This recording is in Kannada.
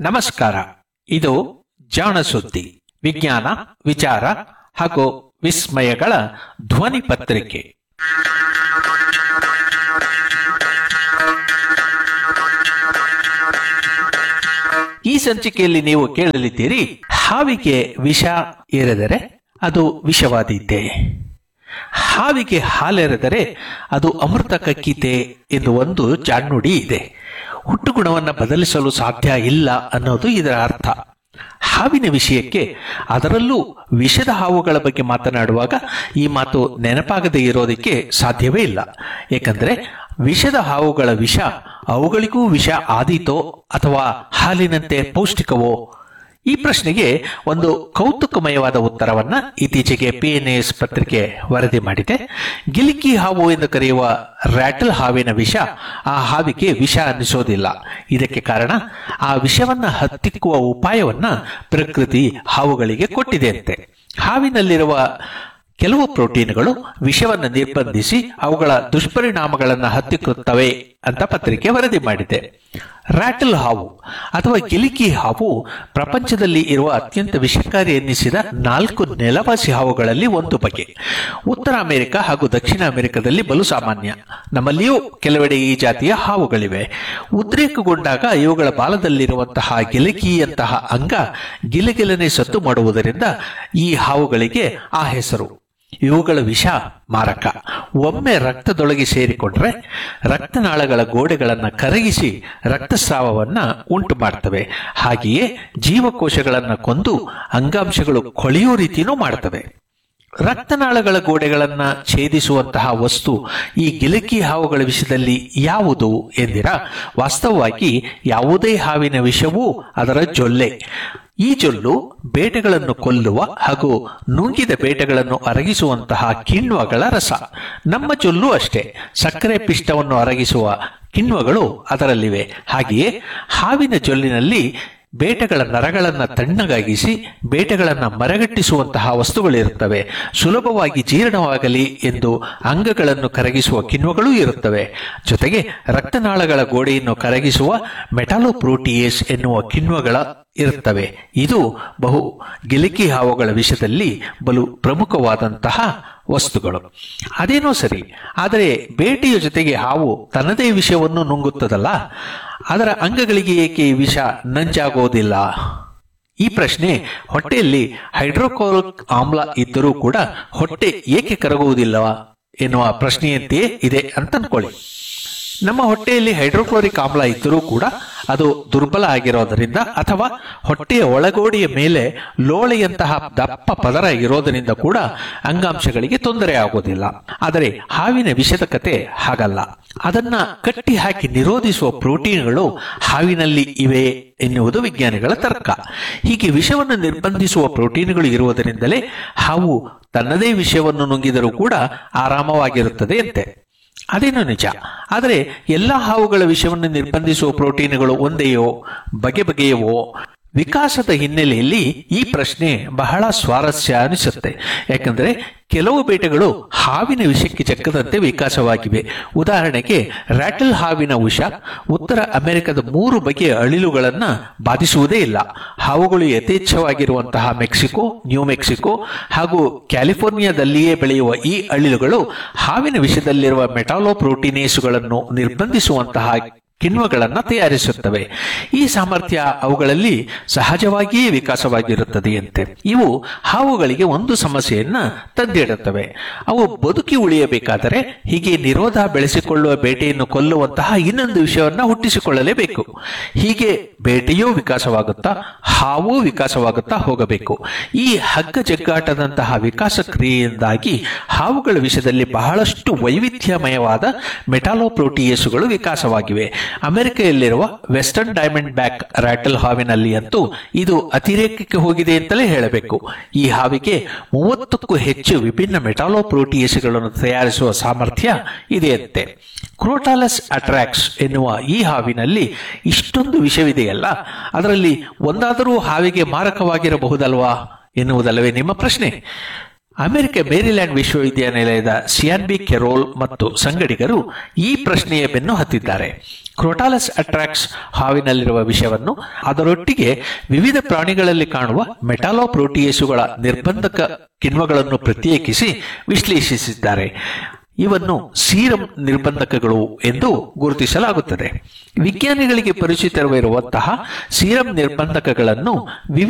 ನಮಸ್ಕಾರ ಇದು ಜಾಣ ಸುದ್ದಿ ವಿಜ್ಞಾನ ವಿಚಾರ ಹಾಗೂ ವಿಸ್ಮಯಗಳ ಧ್ವನಿ ಪತ್ರಿಕೆ ಈ ಸಂಚಿಕೆಯಲ್ಲಿ ನೀವು ಕೇಳಲಿದ್ದೀರಿ ಹಾವಿಗೆ ವಿಷ ಏರೆದರೆ ಅದು ವಿಷವಾದೀತೆ ಹಾವಿಗೆ ಹಾಲೆರೆದರೆ ಅದು ಅಮೃತ ಕಕ್ಕಿತೆ ಎಂದು ಒಂದು ಜಾಣ್ನುಡಿ ಇದೆ ಹುಟ್ಟುಗುಣವನ್ನು ಬದಲಿಸಲು ಸಾಧ್ಯ ಇಲ್ಲ ಅನ್ನೋದು ಇದರ ಅರ್ಥ ಹಾವಿನ ವಿಷಯಕ್ಕೆ ಅದರಲ್ಲೂ ವಿಷದ ಹಾವುಗಳ ಬಗ್ಗೆ ಮಾತನಾಡುವಾಗ ಈ ಮಾತು ನೆನಪಾಗದೇ ಇರೋದಕ್ಕೆ ಸಾಧ್ಯವೇ ಇಲ್ಲ ಏಕೆಂದರೆ ವಿಷದ ಹಾವುಗಳ ವಿಷ ಅವುಗಳಿಗೂ ವಿಷ ಆದೀತೋ ಅಥವಾ ಹಾಲಿನಂತೆ ಪೌಷ್ಟಿಕವೋ ಈ ಪ್ರಶ್ನೆಗೆ ಒಂದು ಕೌತುಕಮಯವಾದ ಉತ್ತರವನ್ನ ಇತ್ತೀಚೆಗೆ ಪಿಎನ್ಎಸ್ ಪತ್ರಿಕೆ ವರದಿ ಮಾಡಿದೆ ಗಿಲಿಕಿ ಹಾವು ಎಂದು ಕರೆಯುವ ರ್ಯಾಟಲ್ ಹಾವಿನ ವಿಷ ಆ ಹಾವಿಗೆ ವಿಷ ಅನ್ನಿಸೋದಿಲ್ಲ ಇದಕ್ಕೆ ಕಾರಣ ಆ ವಿಷವನ್ನ ಹತ್ತಿಕ್ಕುವ ಉಪಾಯವನ್ನ ಪ್ರಕೃತಿ ಹಾವುಗಳಿಗೆ ಕೊಟ್ಟಿದೆಯಂತೆ ಹಾವಿನಲ್ಲಿರುವ ಕೆಲವು ಪ್ರೋಟೀನ್ಗಳು ವಿಷವನ್ನು ನಿರ್ಬಂಧಿಸಿ ಅವುಗಳ ದುಷ್ಪರಿಣಾಮಗಳನ್ನು ಹತ್ತಿಕ್ಕುತ್ತವೆ ಅಂತ ಪತ್ರಿಕೆ ವರದಿ ಮಾಡಿದೆ ರ್ಯಾಟಲ್ ಹಾವು ಅಥವಾ ಗಿಲಿಕಿ ಹಾವು ಪ್ರಪಂಚದಲ್ಲಿ ಇರುವ ಅತ್ಯಂತ ವಿಷಕಾರಿ ಎನ್ನಿಸಿದ ನಾಲ್ಕು ನೆಲವಾಸಿ ಹಾವುಗಳಲ್ಲಿ ಒಂದು ಬಗೆ ಉತ್ತರ ಅಮೆರಿಕ ಹಾಗೂ ದಕ್ಷಿಣ ಅಮೆರಿಕದಲ್ಲಿ ಬಲು ಸಾಮಾನ್ಯ ನಮ್ಮಲ್ಲಿಯೂ ಕೆಲವೆಡೆ ಈ ಜಾತಿಯ ಹಾವುಗಳಿವೆ ಉದ್ರೇಕಗೊಂಡಾಗ ಇವುಗಳ ಬಾಲದಲ್ಲಿರುವಂತಹ ಗಿಲಕಿಯಂತಹ ಅಂಗ ಗಿಲಗಿಲನೆ ಸತ್ತು ಮಾಡುವುದರಿಂದ ಈ ಹಾವುಗಳಿಗೆ ಆ ಹೆಸರು ಇವುಗಳ ವಿಷ ಮಾರಕ ಒಮ್ಮೆ ರಕ್ತದೊಳಗೆ ಸೇರಿಕೊಂಡ್ರೆ ರಕ್ತನಾಳಗಳ ಗೋಡೆಗಳನ್ನು ಕರಗಿಸಿ ರಕ್ತಸ್ರಾವವನ್ನ ಉಂಟು ಮಾಡ್ತವೆ ಹಾಗೆಯೇ ಜೀವಕೋಶಗಳನ್ನು ಕೊಂದು ಅಂಗಾಂಶಗಳು ಕೊಳೆಯೋ ರೀತಿಯೂ ಮಾಡ್ತವೆ ರಕ್ತನಾಳಗಳ ಗೋಡೆಗಳನ್ನ ಛೇದಿಸುವಂತಹ ವಸ್ತು ಈ ಗಿಲಕಿ ಹಾವುಗಳ ವಿಷಯದಲ್ಲಿ ಯಾವುದು ಎಂದಿರ ವಾಸ್ತವವಾಗಿ ಯಾವುದೇ ಹಾವಿನ ವಿಷವೂ ಅದರ ಜೊಲ್ಲೆ ಈ ಜೊಲ್ಲು ಬೇಟೆಗಳನ್ನು ಕೊಲ್ಲುವ ಹಾಗೂ ನುಂಗಿದ ಬೇಟೆಗಳನ್ನು ಅರಗಿಸುವಂತಹ ಕಿಣ್ವಗಳ ರಸ ನಮ್ಮ ಜೊಲ್ಲು ಅಷ್ಟೇ ಸಕ್ಕರೆ ಪಿಷ್ಟವನ್ನು ಅರಗಿಸುವ ಕಿಣ್ವಗಳು ಅದರಲ್ಲಿವೆ ಹಾಗೆಯೇ ಹಾವಿನ ಜೊಲ್ಲಿನಲ್ಲಿ ಬೇಟೆಗಳ ನರಗಳನ್ನು ತಣ್ಣಗಾಗಿಸಿ ಬೇಟೆಗಳನ್ನು ಮರಗಟ್ಟಿಸುವಂತಹ ವಸ್ತುಗಳಿರುತ್ತವೆ ಸುಲಭವಾಗಿ ಜೀರ್ಣವಾಗಲಿ ಎಂದು ಅಂಗಗಳನ್ನು ಕರಗಿಸುವ ಕಿಣ್ವಗಳೂ ಇರುತ್ತವೆ ಜೊತೆಗೆ ರಕ್ತನಾಳಗಳ ಗೋಡೆಯನ್ನು ಕರಗಿಸುವ ಮೆಟಾಲೋಪ್ರೋಟಿಯೇಸ್ ಎನ್ನುವ ಕಿಣ್ವಗಳ ಇರುತ್ತವೆ ಇದು ಬಹು ಗಿಲಿಕಿ ಹಾವುಗಳ ವಿಷಯದಲ್ಲಿ ಬಲು ಪ್ರಮುಖವಾದಂತಹ ವಸ್ತುಗಳು ಅದೇನೋ ಸರಿ ಆದರೆ ಬೇಟೆಯ ಜೊತೆಗೆ ಹಾವು ತನ್ನದೇ ವಿಷವನ್ನು ನುಂಗುತ್ತದಲ್ಲ ಅದರ ಅಂಗಗಳಿಗೆ ಏಕೆ ವಿಷ ನಂಜಾಗೋದಿಲ್ಲ ಈ ಪ್ರಶ್ನೆ ಹೊಟ್ಟೆಯಲ್ಲಿ ಹೈಡ್ರೋಕ್ಲೋರಿಕ್ ಆಮ್ಲ ಇದ್ದರೂ ಕೂಡ ಹೊಟ್ಟೆ ಏಕೆ ಕರಗುವುದಿಲ್ಲವಾ ಎನ್ನುವ ಪ್ರಶ್ನೆಯಂತೆಯೇ ಇದೆ ಅಂತ ಅನ್ಕೊಳ್ಳಿ ನಮ್ಮ ಹೊಟ್ಟೆಯಲ್ಲಿ ಹೈಡ್ರೋಕ್ಲೋರಿಕ್ ಆಮ್ಲ ಇದ್ದರೂ ಕೂಡ ಅದು ದುರ್ಬಲ ಆಗಿರೋದರಿಂದ ಅಥವಾ ಹೊಟ್ಟೆಯ ಒಳಗೋಡೆಯ ಮೇಲೆ ಲೋಳೆಯಂತಹ ದಪ್ಪ ಪದರ ಇರೋದರಿಂದ ಕೂಡ ಅಂಗಾಂಶಗಳಿಗೆ ತೊಂದರೆ ಆಗೋದಿಲ್ಲ ಆದರೆ ಹಾವಿನ ವಿಷದ ಕತೆ ಹಾಗಲ್ಲ ಅದನ್ನ ಕಟ್ಟಿ ಹಾಕಿ ನಿರೋಧಿಸುವ ಪ್ರೋಟೀನ್ಗಳು ಹಾವಿನಲ್ಲಿ ಇವೆ ಎನ್ನುವುದು ವಿಜ್ಞಾನಿಗಳ ತರ್ಕ ಹೀಗೆ ವಿಷವನ್ನು ನಿರ್ಬಂಧಿಸುವ ಪ್ರೋಟೀನ್ಗಳು ಇರುವುದರಿಂದಲೇ ಹಾವು ತನ್ನದೇ ವಿಷವನ್ನು ನುಂಗಿದರೂ ಕೂಡ ಆರಾಮವಾಗಿರುತ್ತದೆ ಅಂತೆ ಅದೇನು ನಿಜ ಆದರೆ ಎಲ್ಲ ಹಾವುಗಳ ವಿಷವನ್ನು ನಿರ್ಬಂಧಿಸುವ ಪ್ರೋಟೀನ್ಗಳು ಒಂದೆಯೋ ಬಗೆ ಬಗೆಯವೋ ವಿಕಾಸದ ಹಿನ್ನೆಲೆಯಲ್ಲಿ ಈ ಪ್ರಶ್ನೆ ಬಹಳ ಸ್ವಾರಸ್ಯ ಅನಿಸುತ್ತೆ ಯಾಕಂದ್ರೆ ಕೆಲವು ಬೇಟೆಗಳು ಹಾವಿನ ವಿಷಕ್ಕೆ ಚಕ್ಕದಂತೆ ವಿಕಾಸವಾಗಿವೆ ಉದಾಹರಣೆಗೆ ರ್ಯಾಟಲ್ ಹಾವಿನ ವಿಷ ಉತ್ತರ ಅಮೆರಿಕದ ಮೂರು ಬಗೆಯ ಅಳಿಲುಗಳನ್ನ ಬಾಧಿಸುವುದೇ ಇಲ್ಲ ಹಾವುಗಳು ಯಥೇಚ್ಛವಾಗಿರುವಂತಹ ಮೆಕ್ಸಿಕೋ ನ್ಯೂ ಮೆಕ್ಸಿಕೋ ಹಾಗೂ ಕ್ಯಾಲಿಫೋರ್ನಿಯಾದಲ್ಲಿಯೇ ಬೆಳೆಯುವ ಈ ಅಳಿಲುಗಳು ಹಾವಿನ ವಿಷದಲ್ಲಿರುವ ಮೆಟಾಲೋಪ್ರೋಟೀನೇಸುಗಳನ್ನು ನಿರ್ಬಂಧಿಸುವಂತಹ ಕಿಣ್ವಗಳನ್ನು ತಯಾರಿಸುತ್ತವೆ ಈ ಸಾಮರ್ಥ್ಯ ಅವುಗಳಲ್ಲಿ ಸಹಜವಾಗಿಯೇ ವಿಕಾಸವಾಗಿರುತ್ತದೆಯಂತೆ ಇವು ಹಾವುಗಳಿಗೆ ಒಂದು ಸಮಸ್ಯೆಯನ್ನ ತಂದಿಡುತ್ತವೆ ಅವು ಬದುಕಿ ಉಳಿಯಬೇಕಾದರೆ ಹೀಗೆ ನಿರೋಧ ಬೆಳೆಸಿಕೊಳ್ಳುವ ಬೇಟೆಯನ್ನು ಕೊಲ್ಲುವಂತಹ ಇನ್ನೊಂದು ವಿಷಯವನ್ನ ಹುಟ್ಟಿಸಿಕೊಳ್ಳಲೇಬೇಕು ಹೀಗೆ ಬೇಟೆಯೂ ವಿಕಾಸವಾಗುತ್ತಾ ಹಾವು ವಿಕಾಸವಾಗುತ್ತಾ ಹೋಗಬೇಕು ಈ ಹಗ್ಗ ಜಗ್ಗಾಟದಂತಹ ವಿಕಾಸ ಕ್ರಿಯೆಯಿಂದಾಗಿ ಹಾವುಗಳ ವಿಷಯದಲ್ಲಿ ಬಹಳಷ್ಟು ವೈವಿಧ್ಯಮಯವಾದ ಮೆಟಾಲೋಪ್ರೋಟಿಯೇಸುಗಳು ವಿಕಾಸವಾಗಿವೆ ಅಮೆರಿಕೆಯಲ್ಲಿರುವ ವೆಸ್ಟರ್ನ್ ಡೈಮಂಡ್ ಬ್ಯಾಕ್ ರ್ಯಾಟಲ್ ಹಾವಿನಲ್ಲಿ ಅಂತೂ ಇದು ಅತಿರೇಕಕ್ಕೆ ಹೋಗಿದೆ ಅಂತಲೇ ಹೇಳಬೇಕು ಈ ಹಾವಿಗೆ ಮೂವತ್ತಕ್ಕೂ ಹೆಚ್ಚು ವಿಭಿನ್ನ ಮೆಟಾಲೋಪ್ರೋಟಿಯೇಸ್ಗಳನ್ನು ತಯಾರಿಸುವ ಸಾಮರ್ಥ್ಯ ಇದೆಯಂತೆ ಕ್ರೋಟಾಲಸ್ ಅಟ್ರಾಕ್ಸ್ ಎನ್ನುವ ಈ ಹಾವಿನಲ್ಲಿ ಇಷ್ಟೊಂದು ವಿಷವಿದೆಯಲ್ಲ ಅದರಲ್ಲಿ ಒಂದಾದರೂ ಹಾವಿಗೆ ಮಾರಕವಾಗಿರಬಹುದಲ್ವಾ ಎನ್ನುವುದಲ್ಲವೇ ನಿಮ್ಮ ಪ್ರಶ್ನೆ ಅಮೆರಿಕ ಮೇರಿಲ್ಯಾಂಡ್ ವಿಶ್ವವಿದ್ಯಾನಿಲಯದ ಸಿಯಾನ್ಬಿ ಕೆರೋಲ್ ಮತ್ತು ಸಂಗಡಿಗರು ಈ ಪ್ರಶ್ನೆಯ ಬೆನ್ನು ಹತ್ತಿದ್ದಾರೆ ಕ್ರೋಟಾಲಸ್ ಅಟ್ರಾಕ್ಸ್ ಹಾವಿನಲ್ಲಿರುವ ವಿಷವನ್ನು ಅದರೊಟ್ಟಿಗೆ ವಿವಿಧ ಪ್ರಾಣಿಗಳಲ್ಲಿ ಕಾಣುವ ಮೆಟಾಲೋಪ್ರೋಟಿಯೇಸುಗಳ ನಿರ್ಬಂಧಕ ಕಿಣ್ವಗಳನ್ನು ಪ್ರತ್ಯೇಕಿಸಿ ವಿಶ್ಲೇಷಿಸಿದ್ದಾರೆ ಇವನ್ನು ಸೀರಂ ನಿರ್ಬಂಧಕಗಳು ಎಂದು ಗುರುತಿಸಲಾಗುತ್ತದೆ ವಿಜ್ಞಾನಿಗಳಿಗೆ ಪರಿಚಿತವಿರುವಂತಹ ಸೀರಂ ನಿರ್ಬಂಧಕಗಳನ್ನು ವಿವಿಧ